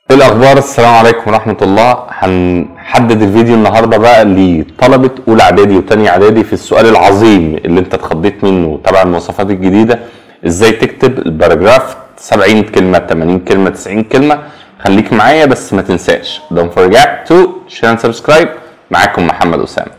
ايه الاخبار السلام عليكم ورحمه الله هنحدد الفيديو النهارده بقى لطلبه اولى اعدادي وتانية اعدادي في السؤال العظيم اللي انت اتخضيت منه تبع المواصفات الجديده ازاي تكتب الباراجراف 70 كلمه 80 كلمه 90 كلمه خليك معايا بس ما تنساش don't forget to share and subscribe معاكم محمد اسامه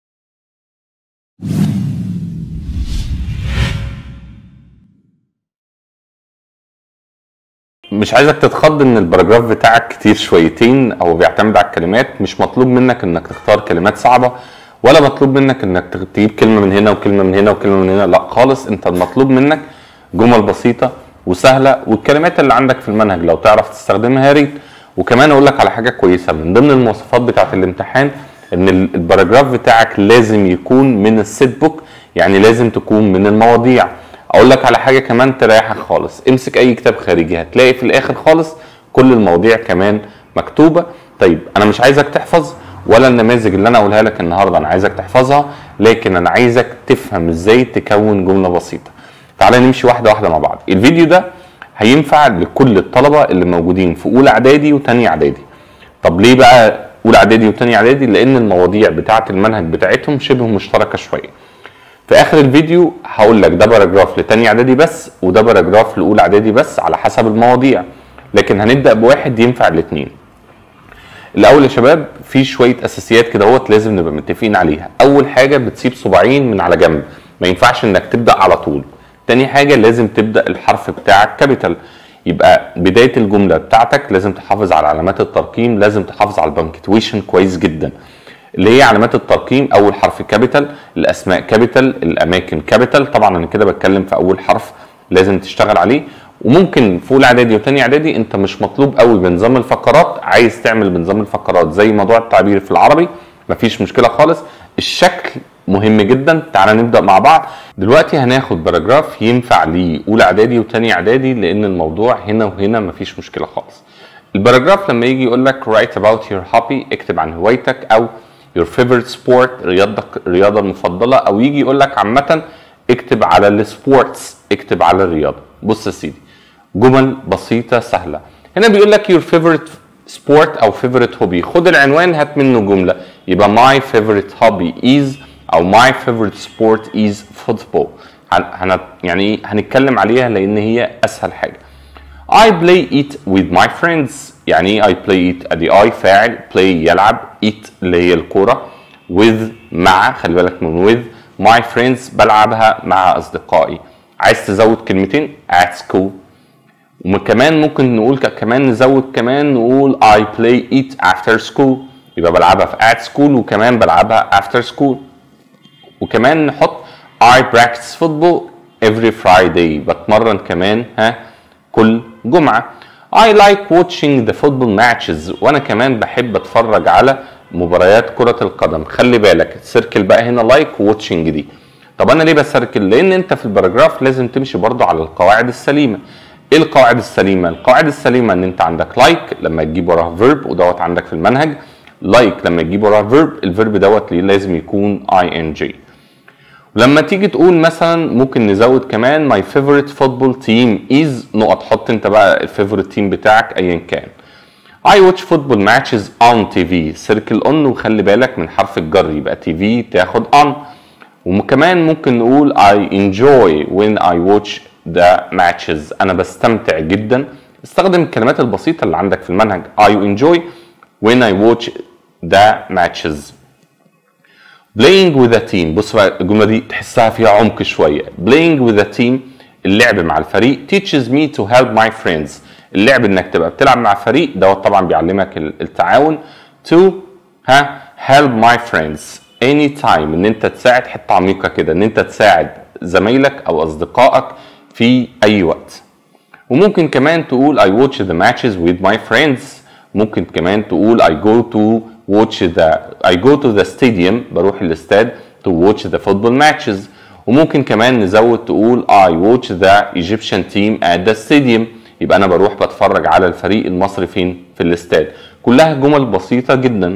مش عايزك تتخض ان الباراجراف بتاعك كتير شويتين او بيعتمد على الكلمات مش مطلوب منك انك تختار كلمات صعبه ولا مطلوب منك انك تجيب كلمه من هنا وكلمه من هنا وكلمه من هنا لا خالص انت المطلوب منك جمل بسيطه وسهله والكلمات اللي عندك في المنهج لو تعرف تستخدمها يا ريت وكمان اقول لك على حاجه كويسه من ضمن المواصفات بتاعه الامتحان ان الباراجراف بتاعك لازم يكون من السيت بوك يعني لازم تكون من المواضيع اقول لك على حاجه كمان تريحك خالص امسك اي كتاب خارجي هتلاقي في الاخر خالص كل المواضيع كمان مكتوبه طيب انا مش عايزك تحفظ ولا النماذج اللي انا اقولها لك النهارده انا عايزك تحفظها لكن انا عايزك تفهم ازاي تكون جمله بسيطه تعالى نمشي واحده واحده مع بعض الفيديو ده هينفع لكل الطلبه اللي موجودين في اولى اعدادي وثانيه اعدادي طب ليه بقى اولى اعدادي وثانيه اعدادي لان المواضيع بتاعه المنهج بتاعتهم شبه مشتركه شويه في اخر الفيديو هقول لك ده باراجراف لتاني اعدادي بس وده باراجراف لاولى اعدادي بس على حسب المواضيع لكن هنبدا بواحد ينفع الاثنين الاول يا شباب في شويه اساسيات كده اهوت لازم نبقى متفقين عليها اول حاجه بتسيب صباعين من على جنب ما ينفعش انك تبدا على طول تاني حاجه لازم تبدا الحرف بتاعك كابيتال يبقى بدايه الجمله بتاعتك لازم تحافظ على علامات الترقيم لازم تحافظ على البنكتويشن كويس جدا اللي هي علامات الترقيم اول حرف كابيتال الاسماء كابيتال الاماكن كابيتال طبعا انا كده بتكلم في اول حرف لازم تشتغل عليه وممكن في اولى اعدادي وثاني اعدادي انت مش مطلوب قوي بنظام الفقرات عايز تعمل بنظام الفقرات زي موضوع التعبير في العربي مفيش مشكله خالص الشكل مهم جدا تعالى نبدا مع بعض دلوقتي هناخد باراجراف ينفع لاولى اعدادي وثاني اعدادي لان الموضوع هنا وهنا مفيش مشكله خالص الباراجراف لما يجي يقول لك write about your hobby اكتب عن هوايتك او your favorite sport رياضتك الرياضه المفضله او يجي يقول لك عامه اكتب على السبورتس اكتب على الرياضه بص يا سيدي جمل بسيطه سهله هنا بيقول لك your favorite sport او favorite hobby خد العنوان هات منه جمله يبقى my favorite hobby is او my favorite sport is football هن يعني هنتكلم عليها لان هي اسهل حاجه I play it with my friends يعني ايه I play it ادي I فاعل play يلعب it اللي هي الكورة with مع خلي بالك من with my friends بلعبها مع اصدقائي عايز تزود كلمتين at school وكمان ممكن نقول كمان نزود كمان نقول I play it after school يبقى بلعبها في at school وكمان بلعبها after school وكمان نحط I practice football every Friday بتمرن كمان ها كل جمعة I like watching the football matches وانا كمان بحب اتفرج على مباريات كرة القدم خلي بالك السيركل بقى هنا لايك like واتشنج دي طب انا ليه بسيركل لان انت في الباراجراف لازم تمشي برضو على القواعد السليمة ايه القواعد السليمة القواعد السليمة ان انت عندك لايك like لما تجيب وراها فيرب ودوت عندك في المنهج لايك like لما تجيب وراها فيرب الفيرب دوت لازم يكون اي ان جي ولما تيجي تقول مثلا ممكن نزود كمان ماي فيفورت فوتبول تيم از نقط حط انت بقى الفيفورت تيم بتاعك ايا كان I watch football matches on TV سيركل on وخلي بالك من حرف الجر يبقى تي في تاخد on وكمان ممكن نقول I enjoy when I watch the matches أنا بستمتع جدا استخدم الكلمات البسيطة اللي عندك في المنهج I enjoy when I watch the matches playing with a team بص بقى الجمله دي تحسها فيها عمق شويه playing with a team اللعب مع الفريق teaches me to help my friends اللعب انك تبقى بتلعب مع فريق دوت طبعا بيعلمك التعاون to ها help my friends anytime ان انت تساعد حته عميقه كده ان انت تساعد زمايلك او اصدقائك في اي وقت وممكن كمان تقول I watch the matches with my friends ممكن كمان تقول I go to watch the I go to the stadium بروح الاستاد to watch the football matches وممكن كمان نزود تقول I watch the Egyptian team at the stadium يبقى انا بروح بتفرج على الفريق المصري فين في الاستاد كلها جمل بسيطة جدا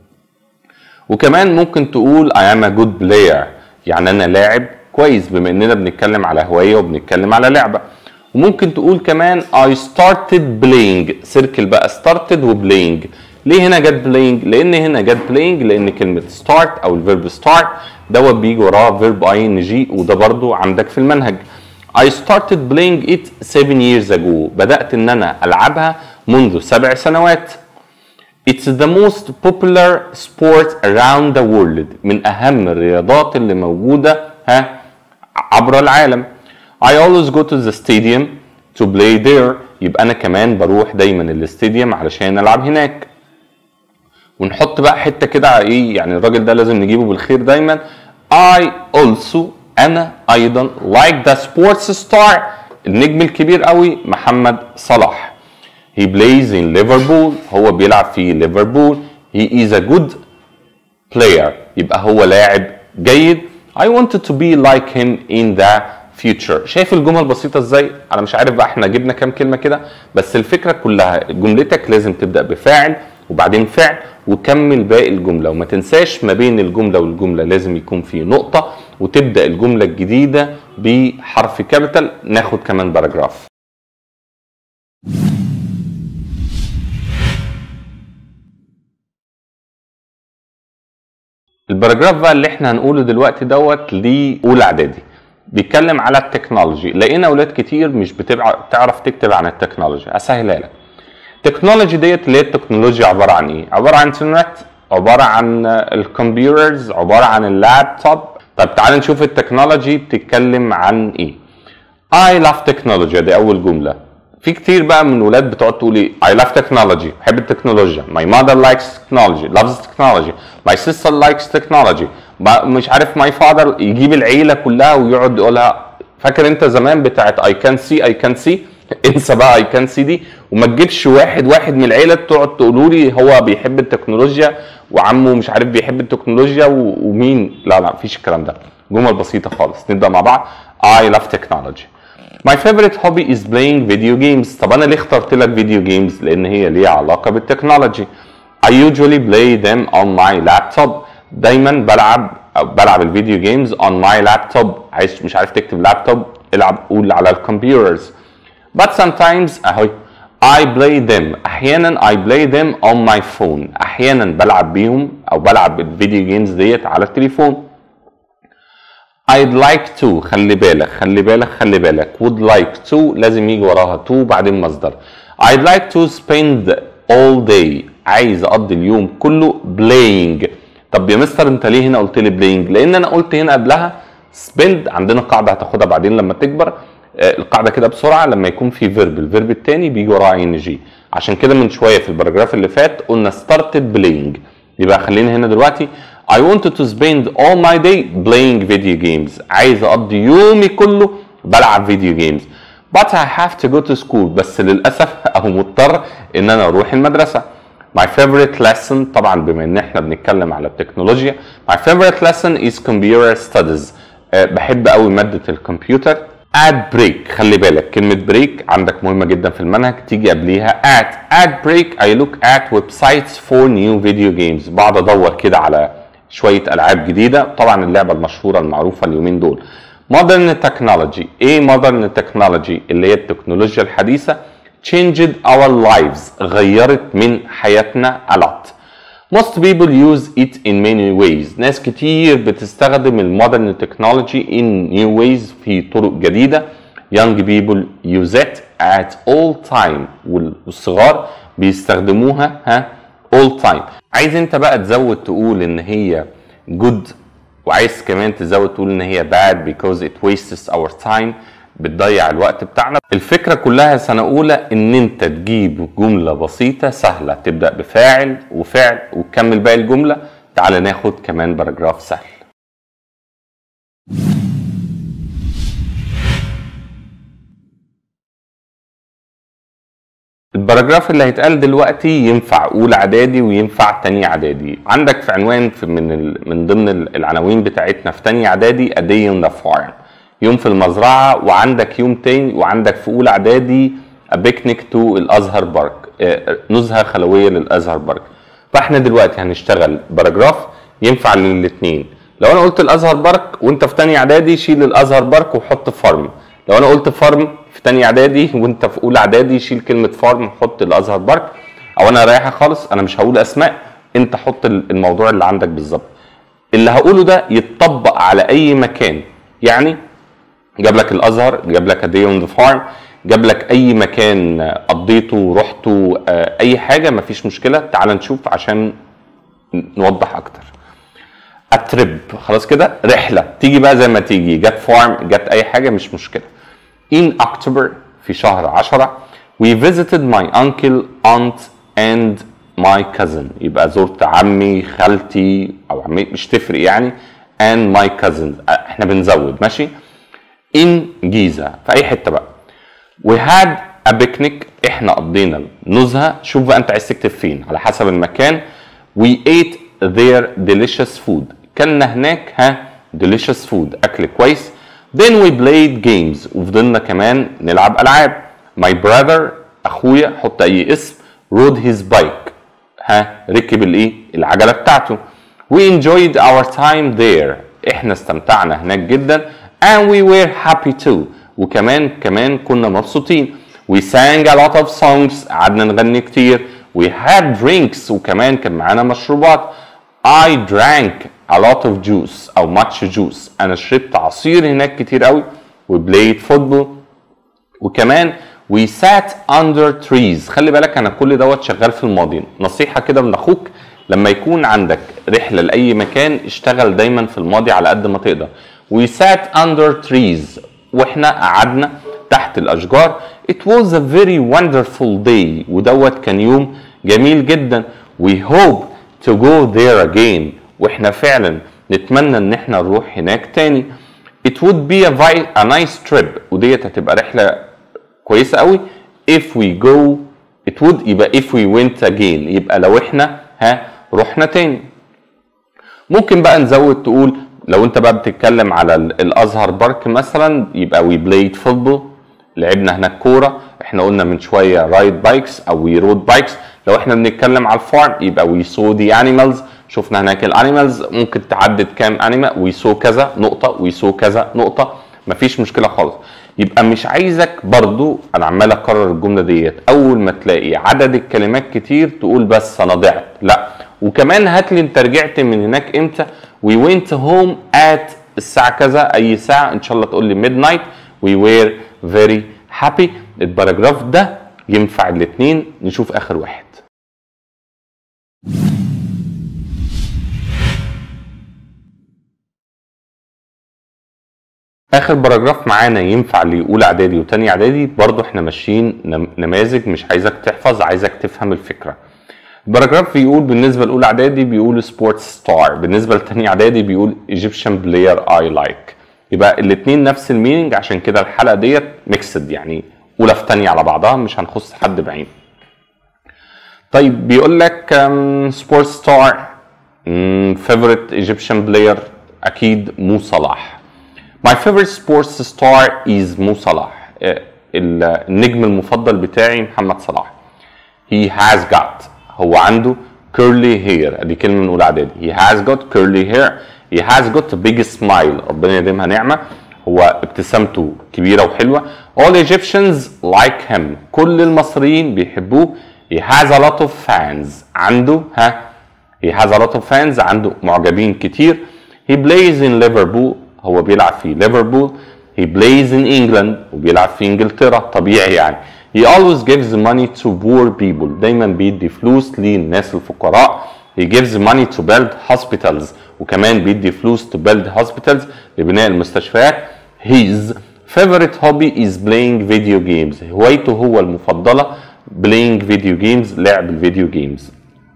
وكمان ممكن تقول I am a good player يعني انا لاعب كويس بما اننا بنتكلم على هواية وبنتكلم على لعبة وممكن تقول كمان I started playing سيركل بقى started وبلاينج ليه هنا جت playing لان هنا جت playing لان كلمه start او الفيرب start دوت بيجي وراه فيرب ing وده برضو عندك في المنهج I started playing it seven years ago بدأت ان انا العبها منذ سبع سنوات It's the most popular sport around the world من أهم الرياضات اللي موجودة ها عبر العالم I always go to the stadium to play there يبقى أنا كمان بروح دايما الاستاديوم علشان ألعب هناك ونحط بقى حتة كده على إيه يعني الراجل ده لازم نجيبه بالخير دايما I also أنا أيضا like the sports star النجم الكبير قوي محمد صلاح He plays in Liverpool هو بيلعب في ليفربول He is a good player يبقى هو لاعب جيد I wanted to be like him in the future شايف الجمل بسيطة ازاي انا مش عارف بقى احنا جبنا كام كلمة كده بس الفكرة كلها جملتك لازم تبدأ بفاعل وبعدين فعل وكمل باقي الجملة وما تنساش ما بين الجملة والجملة لازم يكون في نقطة وتبدأ الجملة الجديدة بحرف كابيتال ناخد كمان باراجراف الباراجراف بقى اللي احنا هنقوله دلوقتي دوت لاولى اعدادي بيتكلم على التكنولوجي لقينا اولاد كتير مش بتعرف تكتب عن التكنولوجي اسهلها لك التكنولوجي ديت اللي هي التكنولوجيا عباره عن ايه عباره عن انترنت عباره عن الكمبيوترز عباره عن اللابتوب طب تعال نشوف التكنولوجي بتتكلم عن ايه I love technology دي اول جمله في كتير بقى من الولاد بتقعد تقول ايه I love technology بحب التكنولوجيا my mother likes technology loves technology my sister likes technology مش عارف my father يجيب العيله كلها ويقعد يقولها فاكر انت زمان بتاعت I can see I can see انسى بقى I can see دي وما تجيبش واحد واحد من العيله تقعد تقولوا لي هو بيحب التكنولوجيا وعمه مش عارف بيحب التكنولوجيا ومين لا لا مفيش الكلام ده جمل بسيطه خالص نبدا مع بعض I love technology My favorite hobby is playing video games طب انا ليه اخترت لك فيديو جيمز لان هي ليها علاقه بالتكنولوجي I usually play them on my laptop دايما بلعب أو بلعب الفيديو جيمز on my laptop عايز مش عارف تكتب لابتوب العب قول على الكمبيوترز but sometimes اهي I play them احيانا I play them on my phone احيانا بلعب بيهم او بلعب الفيديو جيمز ديت على التليفون I'd like to خلي بالك خلي بالك خلي بالك would like to لازم يجي وراها to بعدين مصدر I'd like to spend all day عايز اقضي اليوم كله playing طب يا مستر انت ليه هنا قلت لي playing لان انا قلت هنا قبلها spend عندنا قاعده هتاخدها بعدين لما تكبر القاعده كده بسرعه لما يكون في فيرب الفيرب الثاني بيجي وراه ان جي عشان كده من شويه في الباراجراف اللي فات قلنا started playing يبقى خلينا هنا دلوقتي I wanted to spend all my day playing video games عايز اقضي يومي كله بلعب فيديو جيمز but I have to go to school بس للاسف او مضطر ان انا اروح المدرسه My favorite lesson طبعا بما ان احنا بنتكلم على التكنولوجيا My favorite lesson is computer studies أه بحب قوي ماده الكمبيوتر اد بريك خلي بالك كلمة بريك عندك مهمة جدا في المنهج تيجي قبليها ات اد بريك I look at websites for new video games بقعد ادور كده على شوية العاب جديدة طبعا اللعبة المشهورة المعروفة اليومين دول modern technology ايه modern technology اللي هي التكنولوجيا الحديثة changed our lives غيرت من حياتنا a lot Most people use it in many ways. ناس كتير بتستخدم المودرن تكنولوجي in new ways في طرق جديدة. Young people use it at all time والصغار بيستخدموها ها all time. عايز انت بقى تزود تقول ان هي good وعايز كمان تزود تقول ان هي bad because it wastes our time بتضيع الوقت بتاعنا الفكرة كلها سنة أولى إن أنت تجيب جملة بسيطة سهلة تبدأ بفاعل وفعل وتكمل باقي الجملة تعال ناخد كمان باراجراف سهل الباراجراف اللي هيتقال دلوقتي ينفع اولى اعدادي وينفع تانية اعدادي عندك في عنوان في من ال... من ضمن العناوين بتاعتنا في تانية اعدادي a day on the farm يوم في المزرعه وعندك يوم تاني وعندك في اولى اعدادي بيكنيك تو الازهر بارك نزهه خلويه للازهر بارك فاحنا دلوقتي هنشتغل باراجراف ينفع للاثنين لو انا قلت الازهر بارك وانت في تانية اعدادي شيل الازهر بارك وحط فارم لو انا قلت فارم في تانية اعدادي وانت في اولى اعدادي شيل كلمه فارم حط الازهر بارك او انا رايحه خالص انا مش هقول اسماء انت حط الموضوع اللي عندك بالظبط اللي هقوله ده يتطبق على اي مكان يعني جاب لك الازهر جاب لك دي اون ذا فارم جاب لك اي مكان قضيته رحته آه، اي حاجه مفيش مشكله تعال نشوف عشان نوضح اكتر اترب خلاص كده رحله تيجي بقى زي ما تيجي جت فارم جت اي حاجه مش مشكله in October في شهر 10 we visited my uncle aunt and my cousin يبقى زرت عمي خالتي او عمي مش تفرق يعني and my cousin احنا بنزود ماشي in جيزه في اي حته بقى we had a picnic احنا قضينا نزهه شوف بقى انت عايز تكتب فين على حسب المكان we ate their delicious food كلنا هناك ها delicious food اكل كويس then we played games وفضلنا كمان نلعب العاب my brother اخويا حط اي اسم rode his bike ها ركب الايه العجله بتاعته we enjoyed our time there احنا استمتعنا هناك جدا and we were happy too وكمان كمان كنا مبسوطين we sang a lot of songs قعدنا نغني كتير we had drinks وكمان كان معانا مشروبات I drank a lot of juice او much juice انا شربت عصير هناك كتير قوي we played football وكمان we sat under trees خلي بالك انا كل دوت شغال في الماضي نصيحه كده من اخوك لما يكون عندك رحله لاي مكان اشتغل دايما في الماضي على قد ما تقدر we sat under trees واحنا قعدنا تحت الاشجار it was a very wonderful day ودوت كان يوم جميل جدا we hope to go there again واحنا فعلا نتمنى ان احنا نروح هناك تاني it would be a, vi- a nice trip وديت هتبقى رحله كويسه قوي if we go it would يبقى if we went again يبقى لو احنا ها رحنا تاني ممكن بقى نزود تقول لو انت بقى بتتكلم على ال- الازهر بارك مثلا يبقى we played football لعبنا هناك كوره احنا قلنا من شويه رايد بايكس او وي رود بايكس لو احنا بنتكلم على الفارم يبقى وي سو دي انيمالز شفنا هناك الانيمالز ممكن تعدد كام انيمال وي سو كذا نقطه وي سو كذا نقطه مفيش مشكله خالص يبقى مش عايزك برضو انا عمال اكرر الجمله ديت اول ما تلاقي عدد الكلمات كتير تقول بس انا ضعت لا وكمان هات لي انت رجعت من هناك امتى we went home at الساعه كذا اي ساعه ان شاء الله تقول لي midnight we were very happy الباراجراف ده ينفع الاثنين نشوف اخر واحد اخر باراجراف معانا ينفع لاولى اعدادي وتانية اعدادي برضو احنا ماشيين نم- نماذج مش عايزك تحفظ عايزك تفهم الفكره الباراجراف بيقول بالنسبه لاولى اعدادي بيقول سبورتس ستار بالنسبه لتانية اعدادي بيقول ايجيبشن بلاير اي لايك يبقى الاثنين نفس الميننج عشان كده الحلقه ديت ميكسد يعني اولى في تانية على بعضها مش هنخص حد بعينه طيب بيقول لك سبورت ستار فيفورت ايجيبشن بلاير اكيد مو صلاح My favorite sports star is مو صلاح آه، ال- النجم المفضل بتاعي محمد صلاح he has got هو عنده curly hair دي كلمه من اولى اعدادي he has got curly hair he has got a big smile ربنا يديمها نعمه هو ابتسامته كبيره وحلوه all Egyptians like him كل المصريين بيحبوه he has a lot of fans عنده ها he has a lot of fans عنده معجبين كتير he plays in Liverpool هو بيلعب في ليفربول he plays in England وبيلعب في انجلترا طبيعي يعني he always gives money to poor people دايما بيدي فلوس للناس الفقراء he gives money to build hospitals وكمان بيدي فلوس to build hospitals لبناء المستشفيات his favorite hobby is playing video games هوايته هو المفضلة playing video games لعب الفيديو جيمز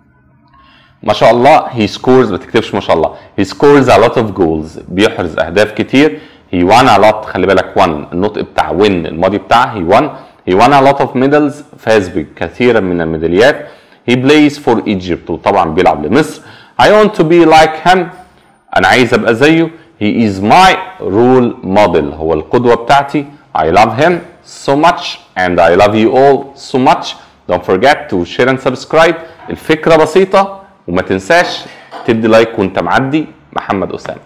ما شاء الله he scores ما تكتبش ما شاء الله he scores a lot of goals بيحرز اهداف كتير he won a lot خلي بالك won النطق بتاع win الماضي بتاعه he won he won a lot of medals فاز بكثيرا من الميداليات he plays for Egypt وطبعا بيلعب لمصر I want to be like him انا عايز ابقى زيه he is my role model هو القدوة بتاعتي I love him so much and I love you all so much don't forget to share and subscribe الفكرة بسيطة وما تنساش تدي لايك وانت معدي محمد أسامة